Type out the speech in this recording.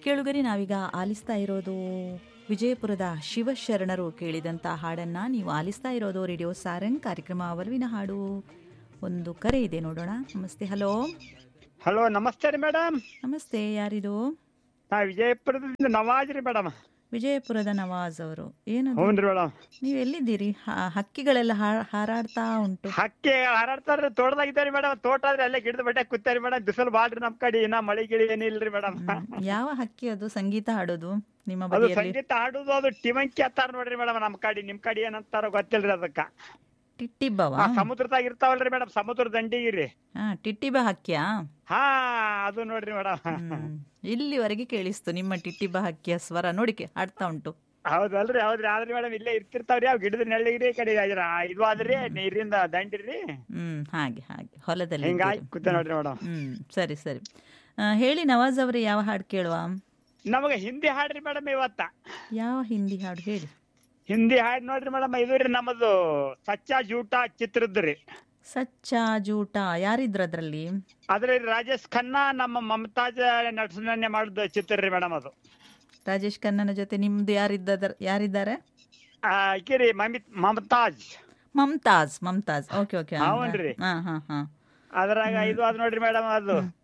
ಕೇಳುಗರಿ ನಾವೀಗ ಆಲಿಸ್ತಾ ಇರೋದು ವಿಜಯಪುರದ ಶಿವಶರಣರು ಕೇಳಿದಂಥ ಹಾಡನ್ನ ನೀವು ಆಲಿಸ್ತಾ ಇರೋದು ರೇಡಿಯೋ ಸಾರಂಗ್ ಕಾರ್ಯಕ್ರಮ ಒಲವಿನ ಹಾಡು ಒಂದು ಕರೆ ಇದೆ ನೋಡೋಣ ನಮಸ್ತೆ ಹಲೋ ಹಲೋ ನಮಸ್ತೆ ರೀ ಮೇಡಮ್ ನಮಸ್ತೆ ಯಾರಿದು ನಾ ವಿಜಯಪುರದಿಂದ ನವಾಜ್ ರೀ ಮೇಡಮ್ ವಿಜಯಪುರದ ನವಾಜ್ ಅವರು ಏನದು ಹ್ಞೂ ರೀ ಮೇಡಮ್ ನೀವು ಎಲ್ಲಿದ್ದೀರಿ ಹ- ಹಕ್ಕಿಗಳೆಲ್ಲ ಹಾ- ಹಾರಾಡ್ತಾ ಉಂಟು ಹಕ್ಕಿ ಹಾರಾಡ್ತಾರ್ರಿ ತೋಟದಾಗಿದ್ದಾರಿ ಮೇಡಮ್ ತೋಟ ಆದ್ರೆ ಅಲ್ಲೇ ಗಿಡದ ಬಟ್ಟೆ ಕೂತಾರಿ ಮೇಡಮ್ ಬಿಸಿಲು ಬಾಳ್ರಿ ನಮ್ ಕಡೆ ಇನ್ನ ಮಳಿ ಗಿಳಿ ಏನಿಲ್ರಿ ಮೇಡಮ್ ಹ್ಮ್. ಯಾವ ಹಕ್ಕಿ ಅದು ಸಂಗೀತ ಹಾಡೋದು ನಿಮ್ಮ ಅದು ಬದಿಯಲ್ಲಿ ಸಂಗೀತ ಹಾಡುದು ಅದು ಟಿವಂಕಿ ಅತ್ತಾರ ನೋಡ್ರಿ ಮೇಡಮ್ ನಮ್ ಕಡೆ ನಿಮ್ ಕಡೆ ಏನಂತಾರ ಗೊತ್ತಿಲ್ರಿ ಅದಕ್ಕ ಟಿಟ್ಟಿಬ್ಬವ ಆ ಸಮುದ್ರದಾಗ ಇರ್ತಾವಲ್ರಿ ಮೇಡಮ್ ಸಮುದ್ರ ದಂಡಿಗೆ ರೀ ಹಾ ಟಿಟ್ಟಿಬ್ಬ ಹಕ್ಕಿಯಾ ಹಾ ಅದು ನೋಡ್ರಿ ಮೇಡಮ್ ಹ್ಮ್. ಇಲ್ಲಿವರೆಗೆ ಕೇಳಿಸ್ತು ನಿಮ್ಮ ಟಿಟ್ಟಿಬ್ಬ ಹಕ್ಕಿಯ ಸ್ವರ ನೋಡಿಕೆ ಆಡ್ತಾ ಉಂಟು ಹೌದಲ್ರಿ ಹೌದ್ರಿ ಆದ್ರಿ ಮೇಡಮ್ ಇಲ್ಲೇ ಇರ್ತಿರ್ತಾವ್ರಿ ಅವ್ ಗಿಡದ ನೆಳ್ಳಿಗ್ರಿ ಈ ಕಡೆ ಅದ್ರ ಇದು ಆದ್ರಿ ನೀರಿಂದ ದಂಡಿರಿ ಹ್ಮ್ ಹಾಗೆ ಹಾಗೆ ಹೊಲದಲ್ಲಿ ಹಿಂಗಾಗಿ ಇದ್ದೀರಿ. ಕೂತ ನೋಡ್ರಿ ಮೇಡಮ್ ಹ್ಮ್ ಸರಿ ಸರಿ ಆ, ಹೇಳಿ ನವಾಜ್ ಅವರೇ ಯಾವ ಹಾಡು ಕೇಳುವ ನಮಗ ಹಿಂದಿ ಹಾಡ್ರಿ ಮೇಡಮ್ ಇವತ್ತ ಯಾವ ಹಿಂದಿ ಹಾಡು ಹೇಳಿ ಹಿಂದಿ ಹಾಡ್ ನೋಡ್ರಿ ಮೇಡಮ್ ಇದು ರೀ ನಮ್ಮದು ಸಚ್ಚಾ ಜೂಟ ಚಿತ್ರದ್ರಿ ಸಚ್ಚ ಜೂಟ ಯಾರಿದ್ರು ಅದ್ರಲ್ಲಿ ಅದ್ರಿ ರಾಜೇಶ್ ಖನ್ನಾ ನಮ್ಮ ಮಮತಾಜ್ ನಟನೆ ಮಾಡಿದ ಚಿತ್ರ ರೀ ಮೇಡಮ್ ಅದು ರಾಜೇಶ್ ಖನ್ನನ ಜೊತೆ ನಿಮ್ದು ಯಾರಿದ್ದ ಯಾರಿದ್ದಾರೆ ಆ, ಆಕಿ ರೀ ಮಮಿತ್ ಮಮತಾಜ್ ಮಮ್ತಾಜ್ ಮಮ್ತಾಜ್ ಓಕೆ ಓಕೆ ಹೌನ್ರಿ. ಹಾ ಹಾ ಹಾ ಅದ್ರಾಗ ಇದು ಅದ್ ನೋಡ್ರಿ ಮೇಡಮ್ ಅದು